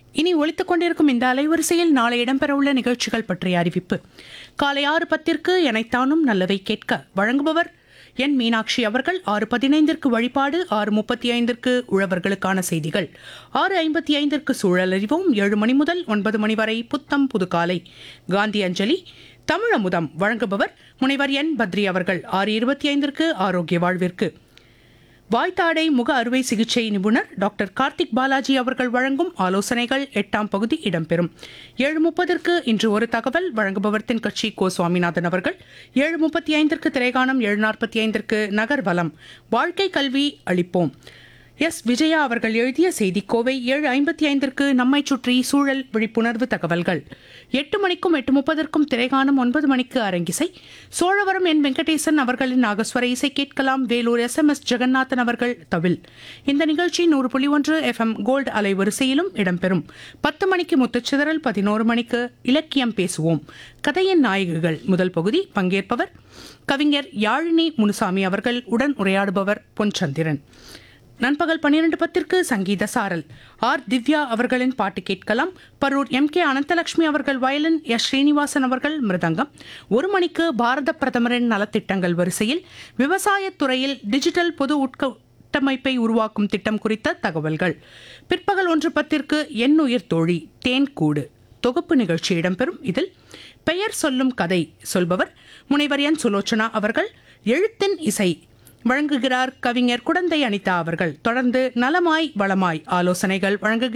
இனி ஒலித்துக் கொண்டிருக்கும் இந்த அலைவரிசையில் நாளை இடம்பெறவுள்ள நிகழ்ச்சிகள் பற்றிய அறிவிப்பு காலை ஆறு பத்திற்கு எனைத்தானும் நல்லவை கேட்க வழங்குபவர் என் மீனாட்சி அவர்கள் ஆறு பதினைந்திற்கு வழிபாடு ஆறு முப்பத்தி ஐந்திற்கு உழவர்களுக்கான செய்திகள் ஆறு ஐம்பத்தி ஐந்திற்கு சூழல் அறிவோம் ஏழு மணி முதல் ஒன்பது மணி வரை புத்தம் புதுக்காலை காந்தி அஞ்சலி தமிழமுதம் வழங்குபவர் முனைவர் என் பத்ரி அவர்கள் ஆறு இருபத்தி ஐந்திற்கு ஆரோக்கிய வாழ்விற்கு வாய்த்தாடை முக அறுவை சிகிச்சை நிபுணர் டாக்டர் கார்த்திக் பாலாஜி அவர்கள் வழங்கும் ஆலோசனைகள் எட்டாம் பகுதி இடம்பெறும் ஏழு முப்பதற்கு இன்று ஒரு தகவல் வழங்குபவர் தென்கட்சி கோ சுவாமிநாதன் அவர்கள் ஏழு முப்பத்தி ஐந்திற்கு திரைகாணம் ஏழு நாற்பத்தி ஐந்திற்கு நகர்வலம் வாழ்க்கை கல்வி அளிப்போம் எஸ் விஜயா அவர்கள் எழுதிய செய்திக்கோவை ஏழு ஐம்பத்தி ஐந்திற்கு நம்மை சுற்றி சூழல் விழிப்புணர்வு தகவல்கள் எட்டு மணிக்கும் எட்டு முப்பதற்கும் திரைகாணும் ஒன்பது மணிக்கு அரங்கிசை சோழவரம் என் வெங்கடேசன் அவர்களின் நாகஸ்வர இசை கேட்கலாம் Vellore S M S Jaganathan அவர்கள் தவில் இந்த நிகழ்ச்சி நூறு புள்ளி ஒன்று எஃப்எம் கோல்டு அலைவரிசையிலும் இடம்பெறும் பத்து மணிக்கு முத்துச்சிதறல் பதினோரு மணிக்கு இலக்கியம் பேசுவோம் கதையின் நாயகிகள் முதல் பகுதி பங்கேற்பவர் கவிஞர் யாழினி முனுசாமி அவர்கள் உடன் உரையாடுபவர் பொன்சந்திரன் நண்பகல் பன்னிரண்டு பத்திற்கு சங்கீத சாரல் ஆர் திவ்யா அவர்களின் பாட்டு கேட்கலாம் பரூர் எம் கே அனந்தலட்சுமி அவர்கள் வயலின் எஸ் ஸ்ரீனிவாசன் அவர்கள் மிருதங்கம் ஒரு மணிக்கு பாரத பிரதமரின் நலத்திட்டங்கள் வரிசையில் விவசாயத் துறையில் டிஜிட்டல் பொது உட்கட்டமைப்பை உருவாக்கும் திட்டம் குறித்த தகவல்கள் பிற்பகல் ஒன்று பத்திற்கு எண்ணுயிர் தோழி தேன் கூடு தொகுப்பு நிகழ்ச்சி இடம்பெறும் இதில் பெயர் சொல்லும் கதை சொல்பவர் முனைவர் என் சுலோச்சனா அவர்கள் எழுத்தின் இசை வழங்குகிறார் கவிஞர் குடந்தை அனிதா அவர்கள் தொடர்ந்து நலமாய் வளமாய் ஆலோசனைகள் வழங்குகிறார்